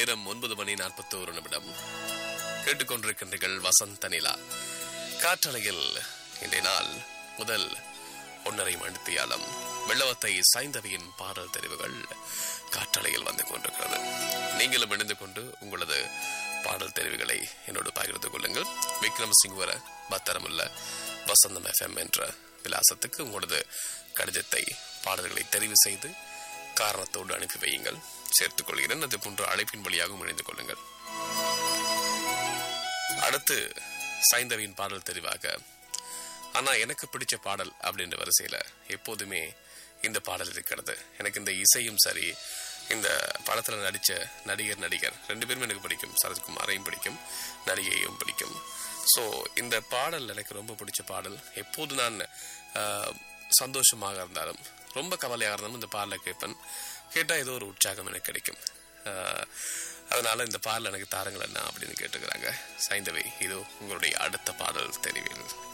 நேரம் ஒன்பது மணி நாற்பத்தோரு நிமிடம் கேட்டுக்கொண்டிருக்கின்றீர்கள் வசந்த நிலா காற்றலையில் இன்றைய நாள் முதல் ஒன்றரை மணித்தியாலம் வெள்ளவத்தை சாய்ந்தவையின் பாடல் தெரிவுகள் காற்றலையில் வந்து கொண்டிருக்கிறது நீங்களும் இணைந்து கொண்டு உங்களது பாடல் தெரிவுகளை என்னோடு பகிர்ந்து கொள்ளுங்கள் விக்ரம் சிங் வர பத்திரமுள்ள வசந்தம் எஃப்எம் என்ற விலாசத்துக்கு உங்களது கடிதத்தை பாடல்களை தெரிவு செய்து காரணத்தோடு அனுப்பி வையுங்கள் சேர்த்துக் கொள்கிறேன் அது போன்ற அழைப்பின் வழியாகவும் இணைந்து கொள்ளுங்கள் அடுத்து சைந்தவியின் பாடல் தெரிவாக ஆனா எனக்கு பிடிச்ச பாடல் அப்படின்ற வரிசையில எப்போதுமே இந்த பாடல் இருக்கிறது எனக்கு இந்த இசையும் சரி இந்த படத்துல நடிச்ச நடிகர் நடிகர் ரெண்டு பேருமே எனக்கு பிடிக்கும் சரத்குமாரையும் பிடிக்கும் நடிகையும் பிடிக்கும் ஸோ இந்த பாடல் எனக்கு ரொம்ப பிடிச்ச பாடல் எப்போது நான் ஆஹ், சந்தோஷமாக இருந்தாலும் ரொம்ப கவலையாக இருந்தாலும் இந்த பாடலை கேட்பேன் கேட்டால் ஏதோ ஒரு உற்சாகம் எனக்கு கிடைக்கும் ஆஹ், அதனால இந்த பாடல் எனக்கு தாருங்கள் என்ன அப்படின்னு கேட்டுக்கிறாங்க சைந்தவை இதோ உங்களுடைய அடுத்த பாடல் தெரிவில்